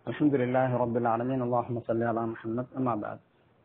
الحمد لله رب العالمين اللهم صل على محمد أما بعد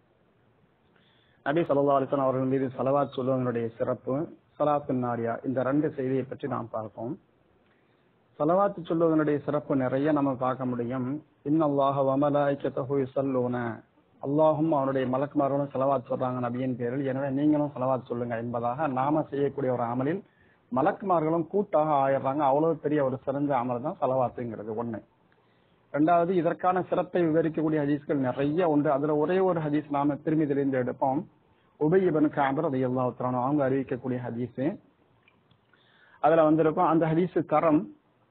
நபி சல்லா அலிஸ்லாம் அவர்கள் மீது சலவாத் சொல்லுவதனுடைய சிறப்பு சலாத்து நாரியா இந்த ரெண்டு செய்தியை பற்றி நாம் பார்ப்போம் சலவாத்து சொல்லுவதனுடைய சிறப்பு நிறைய நம்ம பார்க்க முடியும் இன்னல்லாஹ வமலாய்க்கத்தஹு யுசல்லூன அல்லாஹும் அவனுடைய மலக்குமார்களும் செலவாத் சொல்றாங்க நபியின் பேரில் எனவே நீங்களும் செலவாத் சொல்லுங்க என்பதாக நாம செய்யக்கூடிய ஒரு அமலில் மலக்குமார்களும் கூட்டாக ஆயிடுறாங்க அவ்வளவு பெரிய ஒரு சிறந்த அமல் தான் செலவாத்துங்கிறது ஒண்ணு ரெண்டாவது இதற்கான சிறப்பை விவரிக்கக்கூடிய ஹதீஸ்கள் நிறைய உண்டு அதுல ஒரே ஒரு ஹதீஸ் நாம திரும்பிதிலிருந்து எடுப்போம் உபயபனு காபர் அதை எல்லா அவங்க அறிவிக்கக்கூடிய ஹதீஸ் அதுல வந்திருக்கும் அந்த ஹதீஸ் தரம்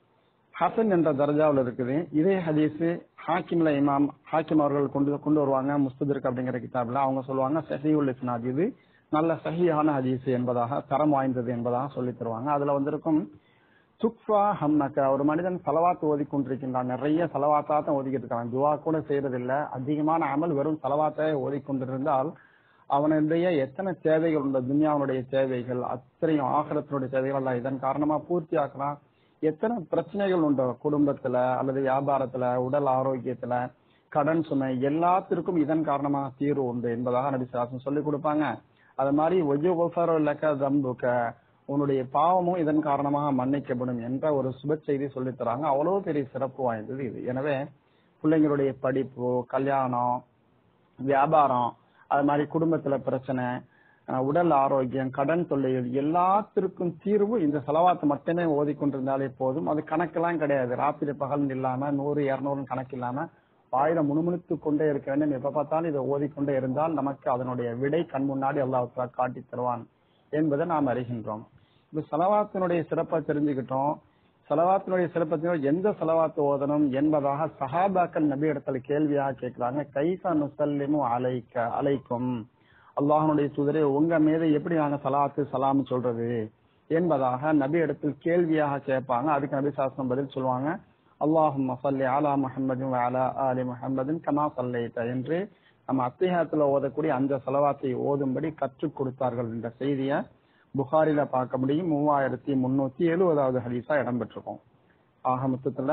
ஹசன் என்ற தர்ஜாவில் இருக்குது இதே ஹதீஸ் ஹாக்கிம்ல இமாம் ஹாக்கிம் அவர்கள் கொண்டு கொண்டு வருவாங்க முஸ்ததிர்க் அப்படிங்கிற கிதாப்ல அவங்க சொல்லுவாங்க சஹியுல் இஸ்னாத் இது நல்ல சஹியான ஹதீஸ் என்பதாக தரம் வாய்ந்தது என்பதாக சொல்லி தருவாங்க அதுல வந்திருக்கும் துக்ஃபா ஹம்மக்க ஒரு மனிதன் செலவாத்து ஓதி கொண்டிருக்கின்றான் நிறைய செலவாத்தா தான் ஓதிக்கிட்டு இருக்கான் துவா கூட செய்யறதில்ல அதிகமான அமல் வெறும் செலவாத்தை ஓதிக்கொண்டிருந்தால் அவனுடைய எத்தனை தேவைகள் உண்டு துன்யாவுடைய தேவைகள் அத்தனையும் ஆகரத்தினுடைய தேவைகள் எல்லாம் இதன் காரணமா பூர்த்தி ஆக்கலாம் எத்தனை பிரச்சனைகள் உண்டு குடும்பத்துல அல்லது வியாபாரத்துல உடல் ஆரோக்கியத்துல கடன் சுமை எல்லாத்திற்கும் இதன் காரணமாக தீர்வு உண்டு என்பதாக நபி சாசனம் சொல்லிக் கொடுப்பாங்க அது மாதிரி ஒஜு ஒஃபரோலக்க தம்புக்க உன்னுடைய பாவமும் இதன் காரணமாக மன்னிக்கப்படும் என்ற ஒரு சுப செய்தி சொல்லித் தராங்க அவ்வளவு பெரிய சிறப்பு வாய்ந்தது இது எனவே பிள்ளைங்களுடைய படிப்பு கல்யாணம் வியாபாரம் அது மாதிரி குடும்பத்துல பிரச்சனை உடல் ஆரோக்கியம் கடன் தொல்லைகள் எல்லாத்திற்கும் தீர்வு இந்த செலவாத்து மட்டுமே ஓதிக்கொண்டிருந்தாலே போதும் அது கணக்கெல்லாம் கிடையாது ராத்திரி பகல் இல்லாம நூறு இருநூறு கணக்கு இல்லாம ஆயிரம் முணுமுணுத்து கொண்டே இருக்க வேண்டும் எப்ப பார்த்தாலும் இதை ஓதிக்கொண்டே இருந்தால் நமக்கு அதனுடைய விடை கண் முன்னாடி அல்லாஹ் காட்டி தருவான் என்பதை நாம் அறிகின்றோம் இப்ப செலவாத்தினுடைய சிறப்பை தெரிஞ்சுக்கிட்டோம் செலவாத்தினுடைய சிறப்பை எந்த செலவாத்து ஓதணும் என்பதாக சஹாபாக்கள் நபி இடத்துல கேள்வியாக கேட்கிறாங்க கைசா நுசல்லிமு அலைக்க அலைக்கும் அல்லாஹனுடைய தூதரே உங்க மீது எப்படி நாங்க சலாத்து சலாம் சொல்றது என்பதாக நபி இடத்தில் கேள்வியாக கேட்பாங்க அதுக்கு நபி சாஸ்திரம் பதில் சொல்லுவாங்க அல்லாஹும் சல்லி அலா முஹம்மதின் அலா அலி முஹம்மதின் கமா சல்லைட்ட என்று நம்ம அத்தியாயத்துல ஓதக்கூடிய அந்த செலவாத்தை ஓதும்படி கற்றுக் கொடுத்தார்கள் என்ற செய்தியை புகாரில பார்க்க முடியும் மூவாயிரத்தி முன்னூத்தி எழுபதாவது ஹதீஸா இடம்பெற்றிருக்கும் ஆக மொத்தத்துல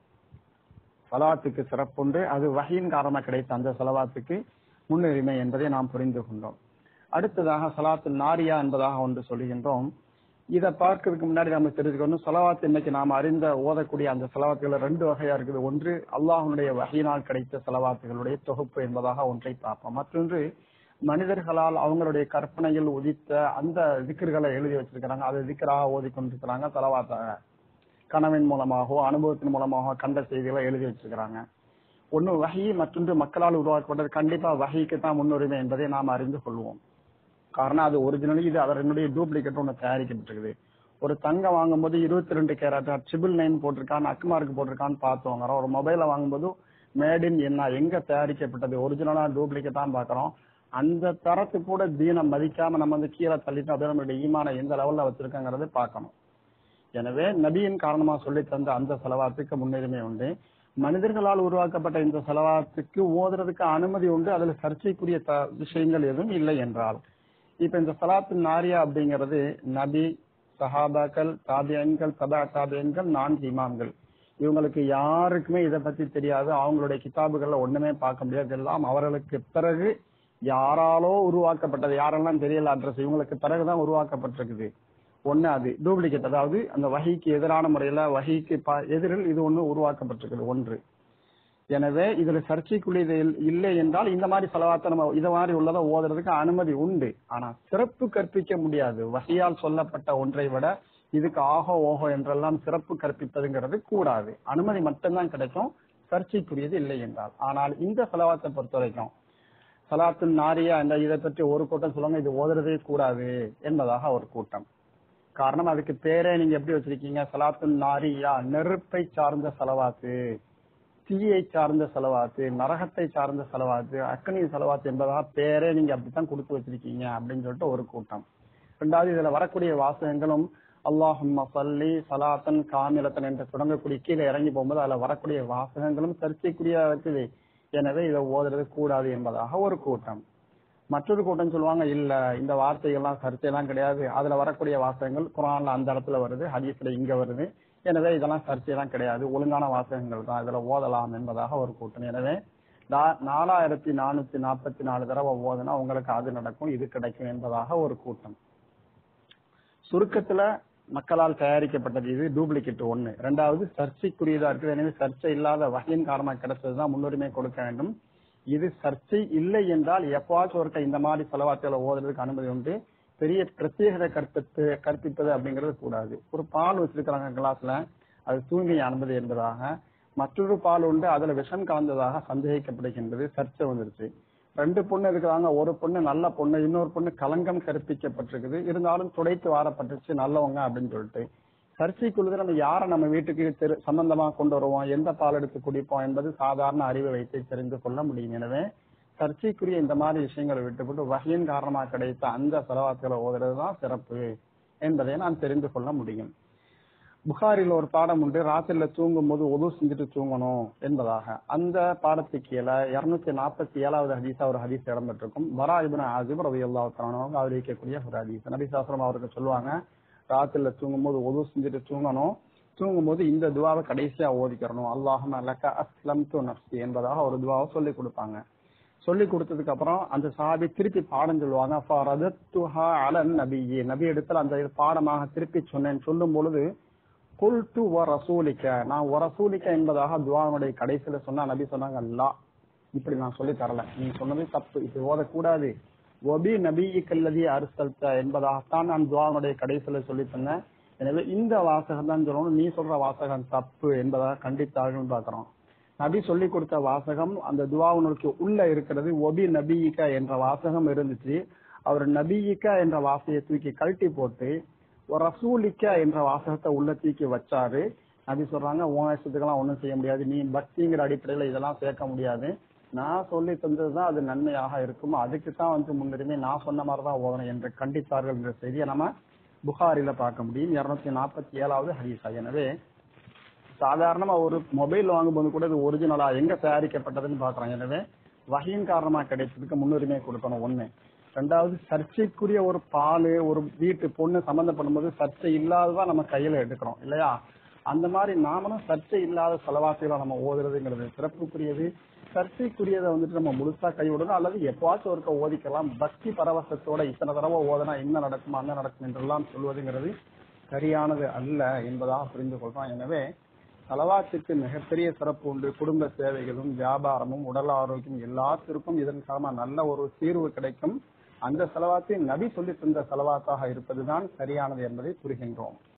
சலவாத்துக்கு சிறப்புண்டு அது வகையின் காரணமா கிடைத்த அந்த செலவாத்துக்கு முன்னுரிமை என்பதை நாம் புரிந்து கொண்டோம் அடுத்ததாக சலாத்து நாரியா என்பதாக ஒன்று சொல்லுகின்றோம் இதை பார்க்கறதுக்கு முன்னாடி நம்ம தெரிஞ்சுக்கணும் செலவாத்து இன்னைக்கு நாம் அறிந்த ஓதக்கூடிய அந்த செலவாத்துகள் ரெண்டு வகையா இருக்குது ஒன்று அல்லாஹனுடைய வகையினால் கிடைத்த செலவாத்துகளுடைய தொகுப்பு என்பதாக ஒன்றை பார்ப்போம் மற்றொன்று மனிதர்களால் அவங்களுடைய கற்பனையில் உதித்த அந்த திக்கர்களை எழுதி வச்சிருக்கிறாங்க அதை திக்கராக ஓதி கொண்டிருக்கிறாங்க செலவாத்தாக கனவின் மூலமாகவோ அனுபவத்தின் மூலமாக கண்ட செய்திகளை எழுதி வச்சிருக்கிறாங்க ஒன்னு வகை மற்றொன்று மக்களால் உருவாக்கப்பட்டது கண்டிப்பா வகைக்கு தான் முன்னுரிமை என்பதை நாம் அறிந்து கொள்வோம் காரணம் அது ஒரிஜினலி இது அதனுடைய டூப்ளிகேட் ஒன்று தயாரிக்கப்பட்டிருக்குது ஒரு தங்கம் வாங்கும்போது இருபத்தி ரெண்டு கேரட் ட்ரிபிள் நைன் போட்டிருக்கான் அக்குமார்க்கு போட்டிருக்கான்னு பார்த்து வாங்குறோம் ஒரு மொபைலை வாங்கும்போது மேட் இன் என்ன எங்க தயாரிக்கப்பட்டது ஒரிஜினலா டூப்ளிகேட் தான் பாக்குறோம் அந்த தரத்து கூட தீனம் மதிக்காம நம்ம வந்து கீழே தள்ளிட்டு அப்படியே நம்மளுடைய ஈமான எந்த லெவல்ல வச்சிருக்காங்கிறது பார்க்கணும் எனவே நபியின் காரணமா சொல்லி தந்த அந்த செலவாத்துக்கு முன்னுரிமை உண்டு மனிதர்களால் உருவாக்கப்பட்ட இந்த செலவாத்துக்கு ஓதுறதுக்கு அனுமதி உண்டு அதுல சர்ச்சைக்குரிய விஷயங்கள் எதுவும் இல்லை என்றால் இப்ப இந்த சலாத்து நாரியா அப்படிங்கிறது நபி சஹாபாக்கள் தாபியன்கள் தபா தாபியன்கள் நான்கு இமாம்கள் இவங்களுக்கு யாருக்குமே இதை பத்தி தெரியாது அவங்களுடைய கிதாபுகள்ல ஒண்ணுமே பார்க்க முடியாது எல்லாம் அவர்களுக்கு பிறகு யாராலோ உருவாக்கப்பட்டது யாரெல்லாம் தெரியல அட்ரஸ் இவங்களுக்கு பிறகுதான் உருவாக்கப்பட்டிருக்குது ஒண்ணு அது டூப்ளிகேட் அதாவது அந்த வகைக்கு எதிரான முறையில வகைக்கு எதிரில் இது ஒண்ணு உருவாக்கப்பட்டிருக்குது ஒன்று எனவே இதுல சர்ச்சைக்குரியது இல்லை என்றால் இந்த மாதிரி செலவாத்த நம்ம இத மாதிரி உள்ளதை ஓதுறதுக்கு அனுமதி உண்டு ஆனா சிறப்பு கற்பிக்க முடியாது வகையால் சொல்லப்பட்ட ஒன்றை விட இதுக்கு ஆகோ ஓஹோ என்றெல்லாம் சிறப்பு கற்பிப்பதுங்கிறது கூடாது அனுமதி மட்டும்தான் கிடைக்கும் சர்ச்சைக்குரியது இல்லை என்றால் ஆனால் இந்த செலவாத்தை பொறுத்த வரைக்கும் சலாத்து நாரியா இந்த இதை பற்றி ஒரு கூட்டம் சொல்லுவாங்க இது ஓதுறதே கூடாது என்பதாக ஒரு கூட்டம் காரணம் அதுக்கு பேரே நீங்க எப்படி வச்சிருக்கீங்க சலாத்து நாரியா நெருப்பை சார்ந்த செலவாத்து தீயை சார்ந்த செலவாத்து நரகத்தை சார்ந்த செலவாத்து அக்னி செலவாத்து என்பதாக பேரே நீங்க அப்படித்தான் கொடுத்து வச்சிருக்கீங்க அப்படின்னு சொல்லிட்டு ஒரு கூட்டம் ரெண்டாவது இதுல வரக்கூடிய வாசகங்களும் அல்லாஹும் சல்லி சலாத்தன் காமிலத்தன் என்று தொடங்கக்கூடிய கீழே இறங்கி போகும்போது அதுல வரக்கூடிய வாசகங்களும் சர்ச்சைக்குரிய இருக்குது எனவே இதை ஓதுறது கூடாது என்பதாக ஒரு கூட்டம் மற்றொரு கூட்டம் சொல்லுவாங்க இல்ல இந்த வார்த்தைகள்லாம் சர்ச்சையெல்லாம் கிடையாது அதுல வரக்கூடிய வாசகங்கள் குரான்ல அந்த இடத்துல வருது ஹதீஸ்ல இங்க வருது எனவே இதெல்லாம் சர்ச்சையெல்லாம் கிடையாது ஒழுங்கான வாசகங்கள் தான் இதுல ஓதலாம் என்பதாக ஒரு கூட்டம் எனவே நா- நாலாயிரத்தி நானூத்தி நாற்பத்தி நாலு தடவை ஓதுனா உங்களுக்கு அது நடக்கும் இது கிடைக்கும் என்பதாக ஒரு கூட்டம் சுருக்கத்துல மக்களால் தயாரிக்கப்பட்டது இது டூப்ளிகேட் ஒண்ணு ரெண்டாவது சர்ச்சைக்குரியதா இருக்குது எனவே சர்ச்சை இல்லாத வகையின் காரணமாக கிடைச்சதுதான் முன்னுரிமை கொடுக்க வேண்டும் இது சர்ச்சை இல்லை என்றால் எப்பவாச்சும் ஒருக்க இந்த மாதிரி செலவாத்தில ஓதுறதுக்கு அனுமதி உண்டு பெரிய பிரத்யேகத்தை கற்பித்து கற்பிப்பது அப்படிங்கிறது கூடாது ஒரு பால் வச்சிருக்கிறாங்க கிளாஸ்ல அது தூங்கி அனுமதி என்பதாக மற்றொரு பால் உண்டு அதுல விஷம் கலந்ததாக சந்தேகிக்கப்படுகின்றது சர்ச்சை வந்துருச்சு ரெண்டு பொண்ணு இருக்கிறாங்க ஒரு பொண்ணு நல்ல பொண்ணு இன்னொரு பொண்ணு கலங்கம் கற்பிக்கப்பட்டிருக்குது இருந்தாலும் துடைத்து வாரப்பட்டுச்சு நல்லவங்க அப்படின்னு சொல்லிட்டு சர்ச்சைக்குள்ளது நம்ம யாரை நம்ம வீட்டுக்கு தெரு சம்பந்தமா கொண்டு வருவோம் எந்த பால் எடுத்து குடிப்போம் என்பது சாதாரண அறிவை வைத்து தெரிந்து கொள்ள முடியும் எனவே சர்ச்சைக்குரிய இந்த மாதிரி விஷயங்களை விட்டுவிட்டு வகையின் காரணமாக கிடைத்த அந்த செலவாத்துகளை ஓதுறது தான் சிறப்பு என்பதை நான் தெரிந்து கொள்ள முடியும் புகாரில் ஒரு பாடம் உண்டு ராத்திரில தூங்கும் போது ஒது செஞ்சுட்டு தூங்கணும் என்பதாக அந்த பாடத்துக்கு கீழே இருநூத்தி நாற்பத்தி ஏழாவது ஹதீஸா ஒரு ஹதீஸ் இடம்பெற்றிருக்கும் வரா இபின் ஆசிப் ரவி அல்லாவுக்கு அறிவிக்கக்கூடிய ஒரு ஹதீஸ் நபி சாஸ்திரம் அவருக்கு சொல்லுவாங்க ராத்திரில தூங்கும் போது ஒது செஞ்சுட்டு தூங்கணும் தூங்கும் போது இந்த துவாவை கடைசியா ஓதிக்கிறணும் அல்லாஹும் லக்க அஸ்லம் து நப்சி என்பதாக ஒரு துவாவை சொல்லி கொடுப்பாங்க சொல்லி கொடுத்ததுக்கு அப்புறம் அந்த சாபி திருப்பி பாடம் சொல்லுவாங்க ஃபரதத்துஹா அலன் நபியே நபி இடத்துல அந்த பாடமாக திருப்பி சொன்னேன் சொல்லும் பொழுது குல்டு வ ரசூலிக்க நான் ஒ ரசூலிக்க என்பதாக துவானுடைய கடைசியில சொன்னா நபி சொன்னாங்க அல்லா இப்படி நான் சொல்லி தரல நீ சொன்னது தப்பு இப்படி ஓதக்கூடாது ஒபி நபியிக்கல்லதி அரிசல்த என்பதாகத்தான் நான் துவானுடைய கடைசியில சொல்லி தந்தேன் எனவே இந்த வாசகம் தான் சொல்லணும் நீ சொல்ற வாசகம் தப்பு என்பதாக கண்டித்தார்கள் பார்க்கிறோம் நபி சொல்லி கொடுத்த வாசகம் அந்த துவாவுனுக்கு உள்ள இருக்கிறது ஒபி நபியிக்க என்ற வாசகம் இருந்துச்சு அவர் நபியிக்க என்ற வாசையை தூக்கி கழட்டி போட்டு ஒரு ரசூலிக்க என்ற வாசகத்தை உள்ள தூக்கி வச்சாரு நபி சொல்றாங்க உன் இஷ்டத்துக்கெல்லாம் ஒண்ணும் செய்ய முடியாது நீ பக்திங்கிற அடிப்படையில இதெல்லாம் சேர்க்க முடியாது நான் சொல்லி தந்ததுதான் அது நன்மையாக இருக்கும் அதுக்கு தான் வந்து முன்னுரிமை நான் சொன்ன மாதிரி தான் ஓதணும் என்று கண்டித்தார்கள் என்ற செய்தியை நம்ம புகாரில பார்க்க முடியும் இருநூத்தி நாற்பத்தி ஏழாவது ஹதீஸா எனவே சாதாரணமா ஒரு மொபைல் வாங்கும்போது கூட இது ஒரிஜினலா எங்க தயாரிக்கப்பட்டதுன்னு பாக்குறோம் எனவே வகையின் காரணமா கிடைச்சதுக்கு முன்னுரிமை கொடுக்கணும் ஒண்ணு ரெண்டாவது சர்ச்சைக்குரிய ஒரு பால் ஒரு வீட்டு பொண்ணு சம்பந்தப்படும் போது சர்ச்சை இல்லாததான் நம்ம கையில எடுக்கிறோம் இல்லையா அந்த மாதிரி நாமளும் சர்ச்சை இல்லாத செலவாசிகளை நம்ம ஓதுறதுங்கிறது சிறப்புக்குரியது சர்ச்சைக்குரியதை வந்துட்டு நம்ம முழுசா கைவிடணும் அல்லது எப்பவாச்சும் ஒருக்க ஓதிக்கலாம் பக்தி பரவசத்தோட இத்தனை தடவை ஓதனா என்ன நடக்கும் அங்க நடக்கும் என்றெல்லாம் சொல்வதுங்கிறது சரியானது அல்ல என்பதாக புரிந்து கொள்றோம் எனவே தலவாத்துக்கு மிகப்பெரிய சிறப்பு உண்டு குடும்ப சேவைகளும் வியாபாரமும் உடல் ஆரோக்கியம் எல்லாத்திற்கும் இதன் காரணமா நல்ல ஒரு தீர்வு கிடைக்கும் அந்த செலவாத்தை நபி சொல்லி தந்த செலவாத்தாக இருப்பதுதான் சரியானது என்பதை புரிகின்றோம்